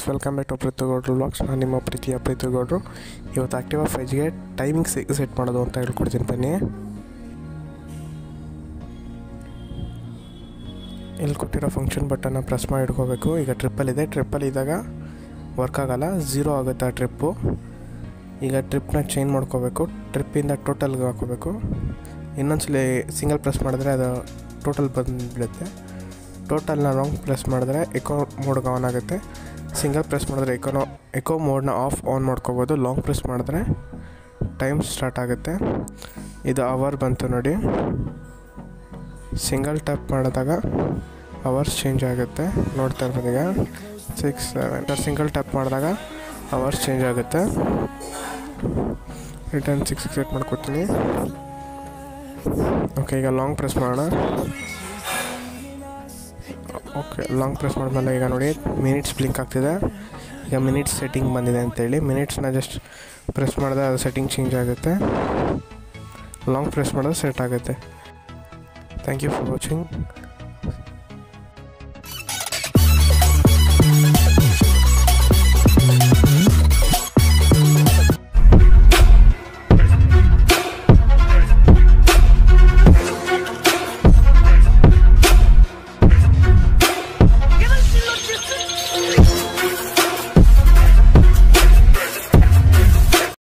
welcome back to Preethigowdru vlogs ನಾನು ನಿಮ್ಮ ಪ್ರೀತಿಯ ಪ್ರೀತಿಗೌಡ್ರು ಇವತ್ತು ಆ್ಯಕ್ಟಿವಾ ಫೈವ್ ಜಿಗೆ ಟೈಮಿಂಗ್ಸ್ ಸೆಟ್ ಮಾಡೋದು ಅಂತ ಹೇಳ್ಕೊಡ್ತೀನಿ ಬನ್ನಿ ಇಲ್ಲಿ ಕೊಟ್ಟಿರೋ ಫಂಕ್ಷನ್ ಬಟನ್ನ ಪ್ರೆಸ್ ಮಾಡಿ ಇಟ್ಕೋಬೇಕು ಈಗ ಟ್ರಿಪ್ಪಲ್ಲಿದೆ ಟ್ರಿಪ್ಪಲ್ಲಿ ಇದ್ದಾಗ ವರ್ಕ್ ಆಗಲ್ಲ ಝೀರೋ ಆಗುತ್ತೆ ಆ ಟ್ರಿಪ್ಪು ಈಗ ಟ್ರಿಪ್ನ ಚೇಂಜ್ ಮಾಡ್ಕೋಬೇಕು ಟ್ರಿಪ್ಪಿಂದ ಟೋಟಲ್ಗೆ ಹಾಕೋಬೇಕು ಇನ್ನೊಂದ್ಸಲಿ ಸಿಂಗಲ್ ಪ್ರೆಸ್ ಮಾಡಿದ್ರೆ ಅದು ಟೋಟಲ್ ಬಂದುಬಿಡುತ್ತೆ ಟೋಟಲ್ನ ರಾಂಗ್ ಪ್ರೆಸ್ ಮಾಡಿದ್ರೆ ಎಕೋ ಮೋಡ್ಗೆ ಆನ್ ಆಗುತ್ತೆ ಸಿಂಗಲ್ ಪ್ರೆಸ್ ಮಾಡಿದ್ರೆ ಎಕೋನೋ ಎಕೋ ಮೋಡ್ನ ಆಫ್ ಆನ್ ಮಾಡ್ಕೋಬೋದು ಲಾಂಗ್ ಪ್ರೆಸ್ ಮಾಡಿದ್ರೆ ಟೈಮ್ ಸ್ಟಾರ್ಟ್ ಆಗುತ್ತೆ ಇದು ಅವರ್ ಬಂತು ನೋಡಿ ಸಿಂಗಲ್ ಟ್ಯಾಪ್ ಮಾಡಿದಾಗ ಅವರ್ಸ್ ಚೇಂಜ್ ಆಗುತ್ತೆ ನೋಡ್ತಾ ಇರ್ಬೋದು ಈಗ ಸಿಕ್ಸ್ ಸೆವೆನ್ ಸಿಂಗಲ್ ಟ್ಯಾಪ್ ಮಾಡಿದಾಗ ಅವರ್ಸ್ ಚೇಂಜ್ ಆಗುತ್ತೆ ರಿಟರ್ನ್ ಸಿಕ್ಸ್ ಸೆಟ್ ಮಾಡ್ಕೊತೀನಿ ಓಕೆ ಈಗ ಲಾಂಗ್ ಪ್ರೆಸ್ ಮಾಡೋಣ ಓಕೆ ಲಾಂಗ್ ಪ್ರೆಸ್ ಮಾಡಿದ್ಮೇಲೆ ಈಗ ನೋಡಿ ಮಿನಿಟ್ಸ್ ಬ್ಲಿಂಕ್ ಆಗ್ತಿದೆ ಈಗ ಮಿನಿಟ್ಸ್ ಸೆಟ್ಟಿಂಗ್ ಬಂದಿದೆ ಅಂತೇಳಿ ಮಿನಿಟ್ಸ್ನ ಜಸ್ಟ್ ಪ್ರೆಸ್ ಮಾಡಿದ್ರೆ ಅದು ಸೆಟ್ಟಿಂಗ್ ಚೇಂಜ್ ಆಗುತ್ತೆ ಲಾಂಗ್ ಪ್ರೆಸ್ ಮಾಡಿದ್ರೆ ಸೆಟ್ ಆಗುತ್ತೆ ಥ್ಯಾಂಕ್ ಯು ಫಾರ್ ವಾಚಿಂಗ್